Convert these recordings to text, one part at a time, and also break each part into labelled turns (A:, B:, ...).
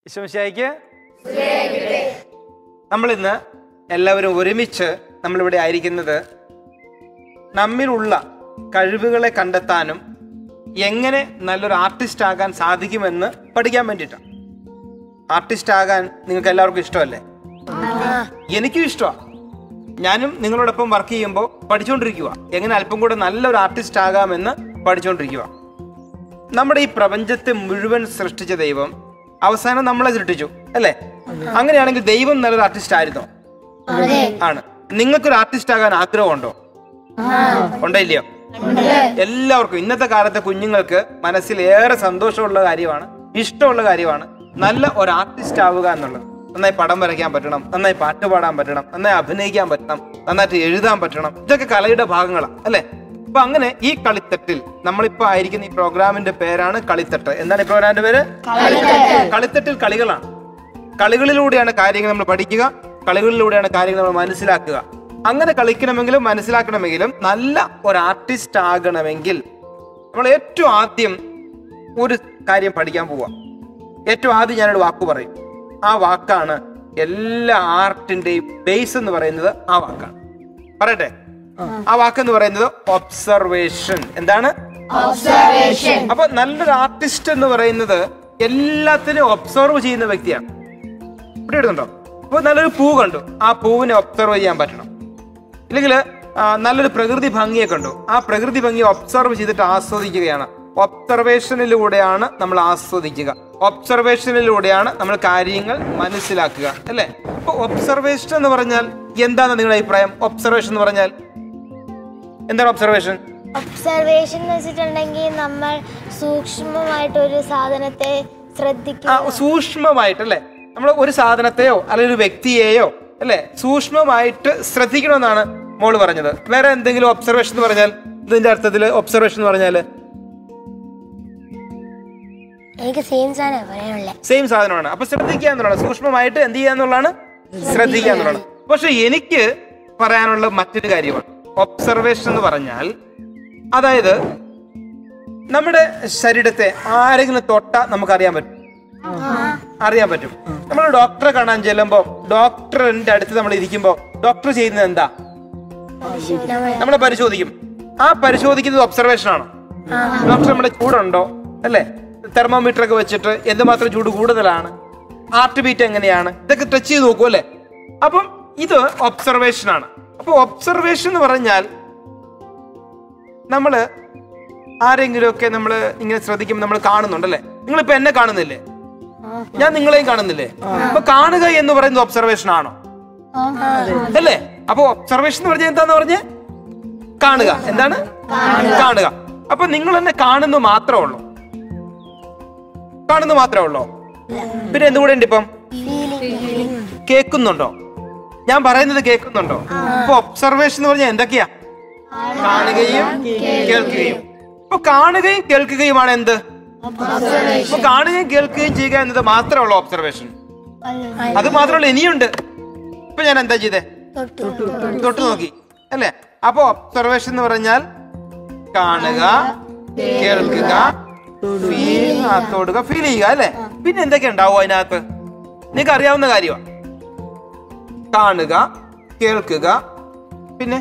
A: ഈശോമിശിഹായിക്ക് നമ്മളിന്ന് എല്ലാവരും ഒരുമിച്ച് നമ്മളിവിടെ ആയിരിക്കുന്നത് നമ്മിലുള്ള കഴിവുകളെ കണ്ടെത്താനും എങ്ങനെ നല്ലൊരു ആർട്ടിസ്റ്റ് ആകാൻ സാധിക്കുമെന്ന് പഠിക്കാൻ വേണ്ടിയിട്ടാണ് ആർട്ടിസ്റ്റ് ആകാൻ നിങ്ങൾക്ക് എല്ലാവർക്കും ഇഷ്ടമല്ലേ എനിക്കും ഇഷ്ടമാണ് ഞാനും നിങ്ങളോടൊപ്പം വർക്ക് ചെയ്യുമ്പോൾ പഠിച്ചുകൊണ്ടിരിക്കുക എങ്ങനെ അല്പം കൂടെ നല്ലൊരു ആർട്ടിസ്റ്റ് ആകാമെന്ന് പഠിച്ചുകൊണ്ടിരിക്കുക നമ്മുടെ ഈ പ്രപഞ്ചത്തെ മുഴുവൻ സൃഷ്ടിച്ച ദൈവം അവസാനം നമ്മളെ സൃഷ്ടിച്ചു അല്ലേ അങ്ങനെയാണെങ്കിൽ ദൈവം നല്ലൊരു ആർട്ടിസ്റ്റ് ആയിരുന്നോ ആണ് നിങ്ങൾക്കൊരു ആർട്ടിസ്റ്റ് ആകാൻ ആഗ്രഹമുണ്ടോ ഉണ്ടോ ഇല്ലയോ എല്ലാവർക്കും ഇന്നത്തെ കാലത്തെ കുഞ്ഞുങ്ങൾക്ക് മനസ്സിൽ ഏറെ സന്തോഷമുള്ള കാര്യമാണ് ഇഷ്ടമുള്ള കാര്യമാണ് നല്ല ഒരു ആർട്ടിസ്റ്റ് ആവുക എന്നുള്ളത് നന്നായി പടം വരയ്ക്കാൻ പറ്റണം നന്നായി പാട്ട് പാടാൻ പറ്റണം നന്നായി അഭിനയിക്കാൻ പറ്റണം നന്നായിട്ട് എഴുതാൻ പറ്റണം ഇതൊക്കെ കലയുടെ ഭാഗങ്ങളാണ് അല്ലേ അപ്പൊ അങ്ങനെ ഈ കളിത്തട്ടിൽ നമ്മളിപ്പോ ആയിരിക്കുന്ന ഈ പ്രോഗ്രാമിന്റെ പേരാണ് കളിത്തട്ട് എന്താണ് ഈ പ്രോഗ്രാമിന്റെ പേര് കളിത്തട്ടിൽ കളികളാണ് കളികളിലൂടെയാണ് കാര്യങ്ങൾ നമ്മൾ പഠിക്കുക കളികളിലൂടെയാണ് കാര്യങ്ങൾ നമ്മൾ മനസ്സിലാക്കുക അങ്ങനെ കളിക്കണമെങ്കിലും മനസ്സിലാക്കണമെങ്കിലും നല്ല ഒരു ആർട്ടിസ്റ്റ് ആകണമെങ്കിൽ നമ്മൾ ഏറ്റവും ആദ്യം ഒരു കാര്യം പഠിക്കാൻ പോവാം ഏറ്റവും ആദ്യം ഞാനൊരു വാക്ക് പറയും ആ വാക്കാണ് എല്ലാ ആർട്ടിന്റെയും ബേസ് എന്ന് പറയുന്നത് ആ വാക്കാണ് പറയട്ടെ ആ വാക്ക് എന്ന് പറയുന്നത് ഒബ്സർവേഷൻ എന്താണ് അപ്പൊ നല്ലൊരു ആർട്ടിസ്റ്റ് എന്ന് പറയുന്നത് എല്ലാത്തിനും ഒബ്സർവ് ചെയ്യുന്ന വ്യക്തിയാണ് ഇവിടെ ഇടുന്നുണ്ടോ അപ്പൊ നല്ലൊരു പൂ കണ്ടു ആ പൂവിനെ ഒബ്സർവ് ചെയ്യാൻ പറ്റണം ഇല്ലെങ്കിൽ നല്ലൊരു പ്രകൃതി ഭംഗിയെ കണ്ടു ആ പ്രകൃതി ഭംഗി ഒബ്സർവ് ചെയ്തിട്ട് ആസ്വദിക്കുകയാണ് ഒബ്സർവേഷനിലൂടെയാണ് നമ്മൾ ആസ്വദിക്കുക ഒബ്സർവേഷനിലൂടെയാണ് നമ്മൾ കാര്യങ്ങൾ മനസ്സിലാക്കുക അല്ലേ അപ്പൊ ഒബ്സർവേഷൻ എന്ന് പറഞ്ഞാൽ എന്താണ് നിങ്ങളുടെ അഭിപ്രായം ഒബ്സർവേഷൻ എന്ന് പറഞ്ഞാൽ എന്താണ് ഒബ്സർവേഷൻ
B: ഒബ്സർവേഷൻ എന്ന് വെച്ചിട്ടുണ്ടെങ്കിൽ നമ്മൾ സൂക്ഷ്മമായിട്ടൊരു സാധനത്തെ
A: ആ
B: ശ്രദ്ധിക്കുക
A: സൂക്ഷ്മമായിട്ട് അല്ലേ നമ്മൾ ഒരു സാധനത്തെയോ അല്ലെങ്കിൽ ഒരു വ്യക്തിയെയോ അല്ലെ സൂക്ഷ്മമായിട്ട് ശ്രദ്ധിക്കണമെന്നാണ് മോള് പറഞ്ഞത് വേറെ എന്തെങ്കിലും ഒബ്സർവേഷൻ എന്ന് പറഞ്ഞാൽ ഇതിന്റെ അർത്ഥത്തിൽ ഒബ്സർവേഷൻ എന്ന് പറഞ്ഞാൽ
B: എനിക്ക് സെയിം സാധനം പറയാനുള്ളത്
A: സെയിം സാധനമാണ് അപ്പൊ ശ്രദ്ധിക്കുക എന്നുള്ളതാണ് സൂക്ഷ്മമായിട്ട് എന്ത് ചെയ്യുക എന്നുള്ളതാണ് ശ്രദ്ധിക്കുക എന്നുള്ളതാണ് പക്ഷെ എനിക്ക് പറയാനുള്ള മറ്റൊരു കാര്യമാണ് ഒബ്സർവേഷൻ എന്ന് പറഞ്ഞാൽ അതായത് നമ്മുടെ ശരീരത്തെ ആരെങ്കിലും തൊട്ടാ നമുക്കറിയാൻ പറ്റും അറിയാൻ പറ്റും നമ്മൾ ഡോക്ടറെ കാണാൻ ചെല്ലുമ്പോൾ ഡോക്ടറിന്റെ അടുത്ത് നമ്മൾ ഇരിക്കുമ്പോൾ ഡോക്ടർ ചെയ്യുന്നത് എന്താ നമ്മളെ പരിശോധിക്കും ആ പരിശോധിക്കുന്നത് ഒബ്സർവേഷൻ ആണോ ഡോക്ടർ നമ്മുടെ ചൂടുണ്ടോ അല്ലേ തെർമോമീറ്റർ ഒക്കെ വെച്ചിട്ട് എന്തുമാത്രം ചൂട് കൂടുതലാണ് ഹാർട്ട് ബീറ്റ് എങ്ങനെയാണ് ഇതൊക്കെ ടച്ച് ചെയ്ത് നോക്കും അല്ലേ അപ്പം ഇത് ഒബ്സർവേഷൻ ആണ് അപ്പൊ ഒബ്സർവേഷൻ എന്ന് പറഞ്ഞാൽ നമ്മള് ആരെങ്കിലുമൊക്കെ നമ്മൾ ഇങ്ങനെ ശ്രദ്ധിക്കുമ്പോൾ നമ്മൾ കാണുന്നുണ്ടല്ലേ നിങ്ങളിപ്പോ എന്നെ കാണുന്നില്ലേ ഞാൻ നിങ്ങളെയും കാണുന്നില്ലേ അപ്പൊ കാണുക എന്ന് പറയുന്നത് ഒബ്സർവേഷൻ ആണോ അല്ലേ അപ്പൊ ഒബ്സർവേഷൻ എന്ന് പറഞ്ഞാൽ എന്താന്ന് പറഞ്ഞേ കാണുക എന്താണ് കാണുക അപ്പൊ നിങ്ങൾ എന്നെ കാണുന്നു മാത്രമേ ഉള്ളൂ കാണുന്നു മാത്രമേ ഉള്ളൂ പിന്നെ എന്തുകൂടെ ഉണ്ട് ഇപ്പം കേൾക്കുന്നുണ്ടോ ഞാൻ പറയുന്നത് കേൾക്കുന്നുണ്ടോ അപ്പൊ ഒബ്സർവേഷൻ എന്ന് പറഞ്ഞാൽ എന്തൊക്കെയാ കാണുകയും കേൾക്കുകയും അപ്പൊ കാണുകയും കേൾക്കുകയുമാണ് എന്ത് അപ്പൊ കാണുകയും കേൾക്കുകയും ചെയ്യുക എന്നത് മാത്രമുള്ള ഒബ്സർവേഷൻ അത് മാത്രമല്ല ഇനിയുണ്ട് ഇപ്പൊ ഞാൻ എന്താ ചെയ്തേ തൊട്ട് നോക്കി അല്ലേ അപ്പൊ ഒബ്സർവേഷൻ എന്ന് പറഞ്ഞാൽ കാണുക കേൾക്കുക ഫീൽ തൊടുക ഫീൽ ചെയ്യുക അല്ലേ പിന്നെ എന്തൊക്കെ ഉണ്ടാവും അതിനകത്ത് നിങ്ങൾക്ക് അറിയാവുന്ന കാര്യമാണ് കാണുക കേൾക്കുക പിന്നെ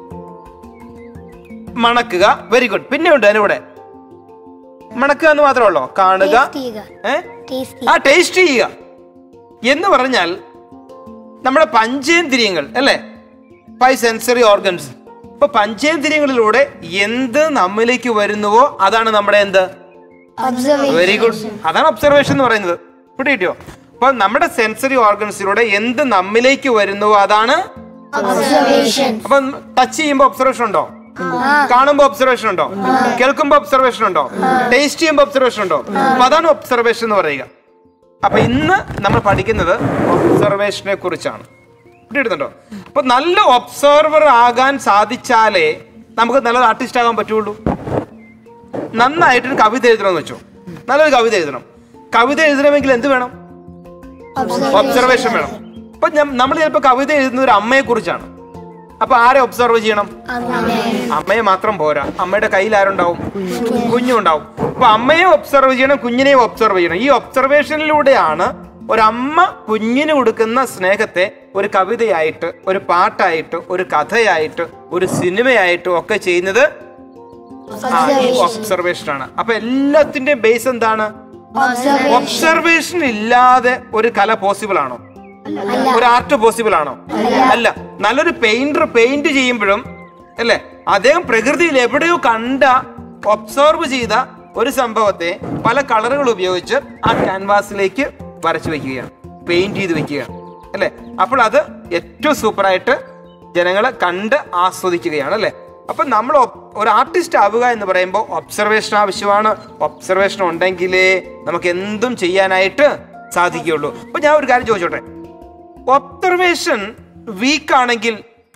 A: മണക്കുക വെരി ഗുഡ് പിന്നെ ഉണ്ട് അതിലൂടെ മണക്കുക എന്ന് മാത്രമേ ഉള്ളൂ കാണുക ഏ ആ ടേസ്റ്റ് ചെയ്യുക എന്ന് പറഞ്ഞാൽ നമ്മുടെ പഞ്ചേന്ദ്രിയങ്ങൾ അല്ലേ ഫൈവ് സെൻസറി ഓർഗൻസ് ഇപ്പൊ പഞ്ചേന്ദ്രിയങ്ങളിലൂടെ എന്ത് നമ്മിലേക്ക് വരുന്നുവോ അതാണ് നമ്മുടെ എന്ത് വെരി ഗുഡ് അതാണ് ഒബ്സർവേഷൻ എന്ന് പറയുന്നത് ഇവിടെ കിട്ടിയോ അപ്പൊ നമ്മുടെ സെൻസറി ഓർഗൻസിലൂടെ എന്ത് നമ്മിലേക്ക് വരുന്നുവോ അതാണ് അപ്പൊ ടച്ച് ചെയ്യുമ്പോ ഒബ്സർവേഷൻ ഉണ്ടോ കാണുമ്പോ ഒബ്സർവേഷൻ ഉണ്ടോ കേൾക്കുമ്പോ ഒബ്സർവേഷൻ ഉണ്ടോ ടേസ്റ്റ് ചെയ്യുമ്പോ ഒബ്സർവേഷൻ ഉണ്ടോ അപ്പൊ അതാണ് ഒബ്സർവേഷൻ എന്ന് പറയുക അപ്പൊ ഇന്ന് നമ്മൾ പഠിക്കുന്നത് ഒബ്സർവേഷനെ കുറിച്ചാണ് ഇവിടെ ഇടുന്നുണ്ടോ അപ്പൊ നല്ല ഒബ്സർവർ ആകാൻ സാധിച്ചാലേ നമുക്ക് നല്ലൊരു ആർട്ടിസ്റ്റ് ആകാൻ പറ്റുള്ളൂ നന്നായിട്ടൊരു കവിത എഴുതണമെന്ന് വെച്ചോ നല്ലൊരു കവിത എഴുതണം കവിത എഴുതണമെങ്കിൽ എന്ത് വേണം ഒബ്സർവേഷൻ വേണം അപ്പൊ നമ്മൾ ചിലപ്പോ കവിത എഴുതുന്ന ഒരു അമ്മയെ കുറിച്ചാണ് അപ്പൊ ആരെ ഒബ്സർവ് ചെയ്യണം അമ്മയെ മാത്രം പോരാ അമ്മയുടെ കയ്യിൽ ആരുണ്ടാവും കുഞ്ഞുണ്ടാവും അപ്പൊ അമ്മയെ ഒബ്സർവ് ചെയ്യണം കുഞ്ഞിനെയും ഒബ്സർവ് ചെയ്യണം ഈ ഒബ്സർവേഷനിലൂടെയാണ് ഒരമ്മ കുഞ്ഞിന് കൊടുക്കുന്ന സ്നേഹത്തെ ഒരു കവിതയായിട്ട് ഒരു പാട്ടായിട്ട് ഒരു കഥയായിട്ട് ഒരു സിനിമയായിട്ട് ഒക്കെ ചെയ്യുന്നത് ഒബ്സർവേഷൻ ആണ് അപ്പൊ എല്ലാത്തിന്റെയും ബേസ് എന്താണ് ഒബ്സർവേഷൻ ഇല്ലാതെ ഒരു കല പോസിബിൾ ആണോ ഒരു ആർട്ട് പോസിബിൾ ആണോ അല്ല നല്ലൊരു പെയിന്റർ പെയിന്റ് ചെയ്യുമ്പോഴും അല്ലേ അദ്ദേഹം പ്രകൃതിയിൽ എവിടെയോ കണ്ട ഒബ്സർവ് ചെയ്ത ഒരു സംഭവത്തെ പല കളറുകൾ ഉപയോഗിച്ച് ആ ക്യാൻവാസിലേക്ക് വരച്ചു വെക്കുകയാണ് പെയിന്റ് ചെയ്ത് വെക്കുകയാണ് അല്ലേ അപ്പോൾ അത് ഏറ്റവും സൂപ്പറായിട്ട് ജനങ്ങളെ കണ്ട് ആസ്വദിക്കുകയാണ് അല്ലേ അപ്പൊ നമ്മൾ ഒപ്- ഒരു ആർട്ടിസ്റ്റ് ആവുക എന്ന് പറയുമ്പോൾ ഒബ്സർവേഷൻ ആവശ്യമാണ് ഒബ്സർവേഷൻ ഉണ്ടെങ്കിലേ നമുക്ക് എന്തും ചെയ്യാനായിട്ട് സാധിക്കുകയുള്ളൂ അപ്പൊ ഞാൻ ഒരു കാര്യം ചോദിച്ചോട്ടെ ഒബ്സർവേഷൻ വീക്ക് ആണെങ്കിൽ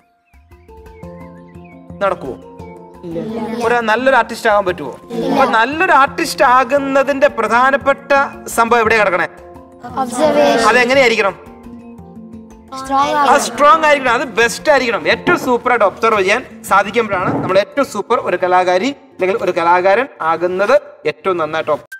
A: നടക്കുമോ ഒരു നല്ലൊരു ആർട്ടിസ്റ്റ് ആകാൻ പറ്റുമോ അപ്പൊ നല്ലൊരു ആർട്ടിസ്റ്റ് ആകുന്നതിന്റെ പ്രധാനപ്പെട്ട സംഭവം എവിടെ കിടക്കണേ
B: ഒബ്സർവേഷൻ
A: അതെങ്ങനെയായിരിക്കണം
B: സ്ട്രോങ്
A: അത് സ്ട്രോങ് ആയിരിക്കണം അത് ബെസ്റ്റ് ആയിരിക്കണം ഏറ്റവും സൂപ്പറായിട്ട് ഒബ്സർവ് ചെയ്യാൻ സാധിക്കുമ്പോഴാണ് നമ്മൾ ഏറ്റവും സൂപ്പർ ഒരു കലാകാരി അല്ലെങ്കിൽ ഒരു കലാകാരൻ ആകുന്നത് ഏറ്റവും നന്നായിട്ട് ob-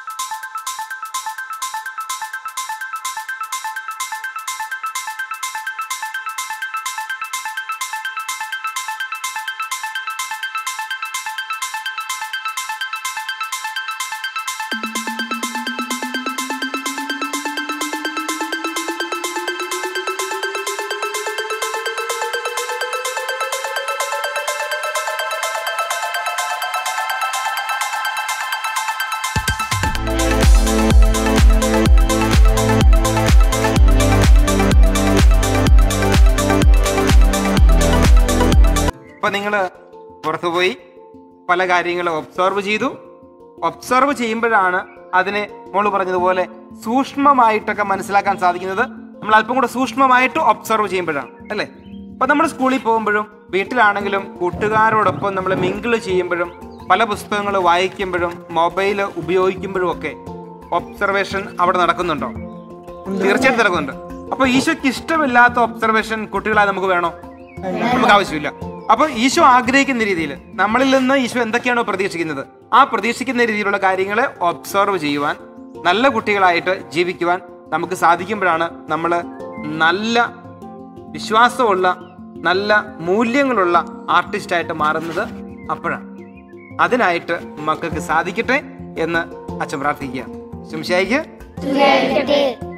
A: അപ്പൊ നിങ്ങൾ പുറത്തു പോയി പല കാര്യങ്ങളും ഒബ്സർവ് ചെയ്തു ഒബ്സർവ് ചെയ്യുമ്പോഴാണ് അതിനെ മോള് പറഞ്ഞതുപോലെ സൂക്ഷ്മമായിട്ടൊക്കെ മനസ്സിലാക്കാൻ സാധിക്കുന്നത് നമ്മൾ അല്പം കൂടെ സൂക്ഷ്മമായിട്ട് ഒബ്സർവ് ചെയ്യുമ്പോഴാണ് അല്ലേ അപ്പൊ നമ്മൾ സ്കൂളിൽ പോകുമ്പോഴും വീട്ടിലാണെങ്കിലും കൂട്ടുകാരോടൊപ്പം നമ്മൾ മിങ്കിൾ ചെയ്യുമ്പോഴും പല പുസ്തകങ്ങൾ വായിക്കുമ്പോഴും മൊബൈൽ ഉപയോഗിക്കുമ്പോഴും ഒക്കെ ഒബ്സർവേഷൻ അവിടെ നടക്കുന്നുണ്ടോ തീർച്ചയായിട്ടും നടക്കുന്നുണ്ട് അപ്പൊ ഈശോയ്ക്ക് ഇഷ്ടമില്ലാത്ത ഒബ്സർവേഷൻ കുട്ടികളായി നമുക്ക് വേണോ നമുക്ക് ആവശ്യമില്ല അപ്പൊ ഈശോ ആഗ്രഹിക്കുന്ന രീതിയിൽ നമ്മളിൽ നിന്ന് ഈശോ എന്തൊക്കെയാണോ പ്രതീക്ഷിക്കുന്നത് ആ പ്രതീക്ഷിക്കുന്ന രീതിയിലുള്ള കാര്യങ്ങളെ ഒബ്സർവ് ചെയ്യുവാൻ നല്ല കുട്ടികളായിട്ട് ജീവിക്കുവാൻ നമുക്ക് സാധിക്കുമ്പോഴാണ് നമ്മൾ നല്ല വിശ്വാസമുള്ള നല്ല മൂല്യങ്ങളുള്ള ആർട്ടിസ്റ്റായിട്ട് മാറുന്നത് അപ്പോഴാണ് അതിനായിട്ട് മക്കൾക്ക് സാധിക്കട്ടെ എന്ന് അച്ഛൻ പ്രാർത്ഥിക്കുക ശംശായിക്ക്
B: ചെയ്യട്ടെ